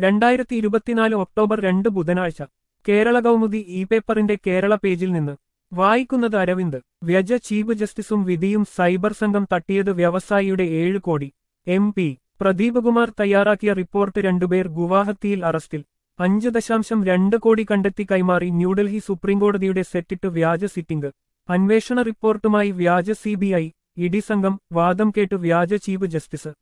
രണ്ടായിരത്തി ഇരുപത്തിനാല് ഒക്ടോബർ രണ്ട് ബുധനാഴ്ച കേരള കൗമുദി ഇ പേപ്പറിന്റെ കേരള പേജിൽ നിന്ന് വായിക്കുന്നത് അരവിന്ദ് വ്യജ ചീഫ് ജസ്റ്റിസും വിധിയും സൈബർ സംഘം തട്ടിയത് വ്യവസായിയുടെ ഏഴ് കോടി എം പി പ്രദീപ് കുമാർ തയ്യാറാക്കിയ റിപ്പോർട്ട് രണ്ടുപേർ ഗുവാഹത്തിയിൽ അറസ്റ്റിൽ അഞ്ച് ദശാംശം രണ്ട് കോടി കണ്ടെത്തി കൈമാറി ന്യൂഡൽഹി സുപ്രീംകോടതിയുടെ സെറ്റിട്ട് വ്യാജ സിറ്റിംഗ് അന്വേഷണ റിപ്പോർട്ടുമായി വ്യാജ സിബിഐ ഇഡി സംഘം വാദം കേട്ട് വ്യാജ ചീഫ് ജസ്റ്റിസ്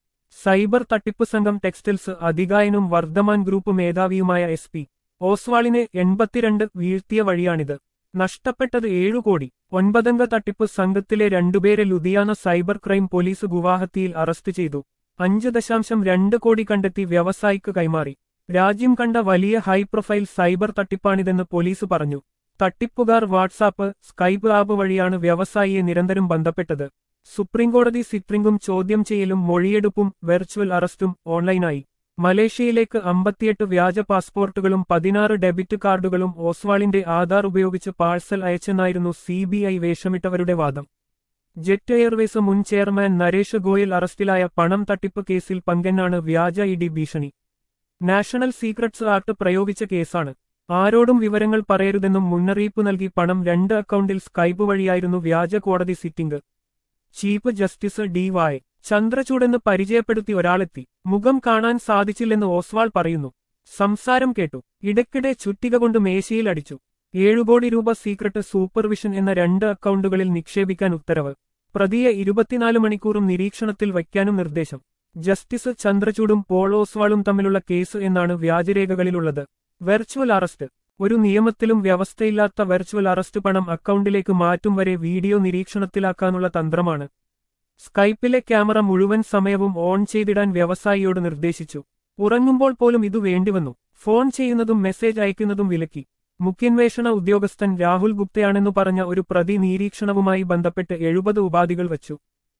സൈബർ തട്ടിപ്പ് സംഘം ടെക്സ്റ്റൈൽസ് അധികായനും വർദ്ധമാൻ ഗ്രൂപ്പ് മേധാവിയുമായ എസ് പി ഓസ്വാളിനെ എൺപത്തിരണ്ട് വീഴ്ത്തിയ വഴിയാണിത് നഷ്ടപ്പെട്ടത് ഏഴു കോടി ഒൻപതംഗ തട്ടിപ്പ് സംഘത്തിലെ രണ്ടുപേരെ ലുധിയാന സൈബർ ക്രൈം പോലീസ് ഗുവാഹത്തിയിൽ അറസ്റ്റ് ചെയ്തു അഞ്ച് ദശാംശം രണ്ട് കോടി കണ്ടെത്തി വ്യവസായിക്ക് കൈമാറി രാജ്യം കണ്ട വലിയ ഹൈ പ്രൊഫൈൽ സൈബർ തട്ടിപ്പാണിതെന്ന് പോലീസ് പറഞ്ഞു തട്ടിപ്പുകാർ വാട്സാപ്പ് സ്കൈപ്പ് ആപ്പ് വഴിയാണ് വ്യവസായിയെ നിരന്തരം ബന്ധപ്പെട്ടത് സുപ്രീംകോടതി സിറ്റിംഗും ചോദ്യം ചെയ്യലും മൊഴിയെടുപ്പും വെർച്വൽ അറസ്റ്റും ഓൺലൈനായി മലേഷ്യയിലേക്ക് അമ്പത്തിയെട്ട് വ്യാജ പാസ്പോർട്ടുകളും പതിനാറ് ഡെബിറ്റ് കാർഡുകളും ഓസ്വാളിന്റെ ആധാർ ഉപയോഗിച്ച് പാഴ്സൽ അയച്ചെന്നായിരുന്നു സിബിഐ വേഷമിട്ടവരുടെ വാദം ജെറ്റ് എയർവേസ് മുൻ ചെയർമാൻ നരേഷ് ഗോയൽ അറസ്റ്റിലായ പണം തട്ടിപ്പ് കേസിൽ പങ്കെന്നാണ് വ്യാജ ഇഡി ഭീഷണി നാഷണൽ സീക്രട്സ് ആക്ട് പ്രയോഗിച്ച കേസാണ് ആരോടും വിവരങ്ങൾ പറയരുതെന്നും മുന്നറിയിപ്പ് നൽകി പണം രണ്ട് അക്കൗണ്ടിൽ സ്കൈപ്പ് വഴിയായിരുന്നു വ്യാജ കോടതി സിറ്റിംഗ് ചീഫ് ജസ്റ്റിസ് ഡി വായ് ചന്ദ്രചൂടെന്ന് പരിചയപ്പെടുത്തി ഒരാളെത്തി മുഖം കാണാൻ സാധിച്ചില്ലെന്ന് ഓസ്വാൾ പറയുന്നു സംസാരം കേട്ടു ഇടയ്ക്കിടെ ചുറ്റിക കൊണ്ട് മേശയിൽ അടിച്ചു ഏഴുകോടി രൂപ സീക്രട്ട് സൂപ്പർവിഷൻ എന്ന രണ്ട് അക്കൗണ്ടുകളിൽ നിക്ഷേപിക്കാൻ ഉത്തരവ് പ്രതിയെ ഇരുപത്തിനാല് മണിക്കൂറും നിരീക്ഷണത്തിൽ വയ്ക്കാനും നിർദ്ദേശം ജസ്റ്റിസ് ചന്ദ്രചൂഡും പോൾ ഓസ്വാളും തമ്മിലുള്ള കേസ് എന്നാണ് വ്യാജരേഖകളിലുള്ളത് വെർച്വൽ അറസ്റ്റ് ഒരു നിയമത്തിലും വ്യവസ്ഥയില്ലാത്ത വെർച്വൽ അറസ്റ്റ് പണം അക്കൗണ്ടിലേക്ക് മാറ്റും വരെ വീഡിയോ നിരീക്ഷണത്തിലാക്കാനുള്ള തന്ത്രമാണ് സ്കൈപ്പിലെ ക്യാമറ മുഴുവൻ സമയവും ഓൺ ചെയ്തിടാൻ വ്യവസായിയോട് നിർദ്ദേശിച്ചു ഉറങ്ങുമ്പോൾ പോലും ഇതു വേണ്ടിവന്നു ഫോൺ ചെയ്യുന്നതും മെസ്സേജ് അയക്കുന്നതും വിലക്കി മുഖ്യന്വേഷണ ഉദ്യോഗസ്ഥൻ രാഹുൽ ഗുപ്തയാണെന്നു പറഞ്ഞ ഒരു പ്രതി നിരീക്ഷണവുമായി ബന്ധപ്പെട്ട് എഴുപത് ഉപാധികൾ വച്ചു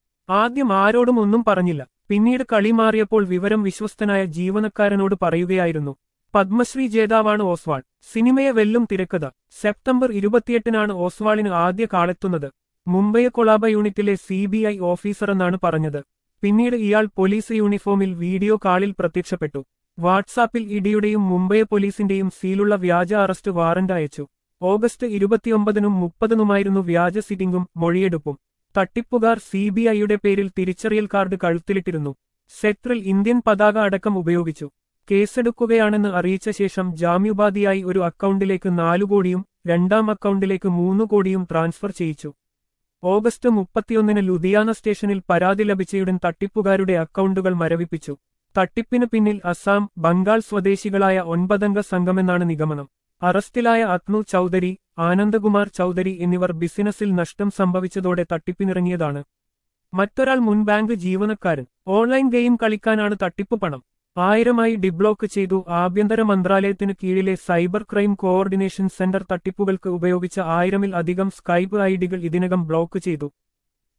ആദ്യം ആരോടും ഒന്നും പറഞ്ഞില്ല പിന്നീട് കളി മാറിയപ്പോൾ വിവരം വിശ്വസ്തനായ ജീവനക്കാരനോട് പറയുകയായിരുന്നു പത്മശ്രീ ജേതാവാണ് ഓസ്വാൾ സിനിമയെ വെല്ലും തിരക്കഥ സെപ്റ്റംബർ ഇരുപത്തിയെട്ടിനാണ് ഓസ്വാളിന് ആദ്യ കാളെത്തുന്നത് മുംബൈ കൊളാബ യൂണിറ്റിലെ സിബിഐ ഓഫീസറെന്നാണ് പറഞ്ഞത് പിന്നീട് ഇയാൾ പോലീസ് യൂണിഫോമിൽ വീഡിയോ കാളിൽ പ്രത്യക്ഷപ്പെട്ടു വാട്സാപ്പിൽ ഇഡിയുടെയും മുംബൈ പോലീസിന്റെയും സീലുള്ള വ്യാജ അറസ്റ്റ് വാറന്റ് അയച്ചു ഓഗസ്റ്റ് ഇരുപത്തിയൊമ്പതിനും മുപ്പതിനുമായിരുന്നു വ്യാജ സിറ്റിംഗും മൊഴിയെടുപ്പും തട്ടിപ്പുകാർ സിബിഐയുടെ പേരിൽ തിരിച്ചറിയൽ കാർഡ് കഴുത്തിലിട്ടിരുന്നു സെക്ടറിൽ ഇന്ത്യൻ പതാക അടക്കം ഉപയോഗിച്ചു കേസെടുക്കുകയാണെന്ന് അറിയിച്ച ശേഷം ജാമ്യോപാധിയായി ഒരു അക്കൗണ്ടിലേക്ക് നാലു കോടിയും രണ്ടാം അക്കൗണ്ടിലേക്ക് മൂന്നു കോടിയും ട്രാൻസ്ഫർ ചെയ്യിച്ചു ഓഗസ്റ്റ് മുപ്പത്തിയൊന്നിന് ലുധിയാന സ്റ്റേഷനിൽ പരാതി ലഭിച്ചയുടൻ തട്ടിപ്പുകാരുടെ അക്കൗണ്ടുകൾ മരവിപ്പിച്ചു തട്ടിപ്പിന് പിന്നിൽ അസാം ബംഗാൾ സ്വദേശികളായ ഒൻപതംഗ സംഘമെന്നാണ് നിഗമനം അറസ്റ്റിലായ അത്നു ചൌധരി ആനന്ദകുമാർ ചൌധരി എന്നിവർ ബിസിനസിൽ നഷ്ടം സംഭവിച്ചതോടെ തട്ടിപ്പിനിറങ്ങിയതാണ് മറ്റൊരാൾ മുൻ ബാങ്ക് ജീവനക്കാരൻ ഓൺലൈൻ ഗെയിം കളിക്കാനാണ് തട്ടിപ്പ് പണം ആയിരമായി ഡിബ്ലോക്ക് ചെയ്തു ആഭ്യന്തര മന്ത്രാലയത്തിന് കീഴിലെ സൈബർ ക്രൈം കോഓർഡിനേഷൻ സെന്റർ തട്ടിപ്പുകൾക്ക് ഉപയോഗിച്ച ആയിരമിൽ അധികം സ്കൈപ്പ് ഐഡികൾ ഇതിനകം ബ്ലോക്ക് ചെയ്തു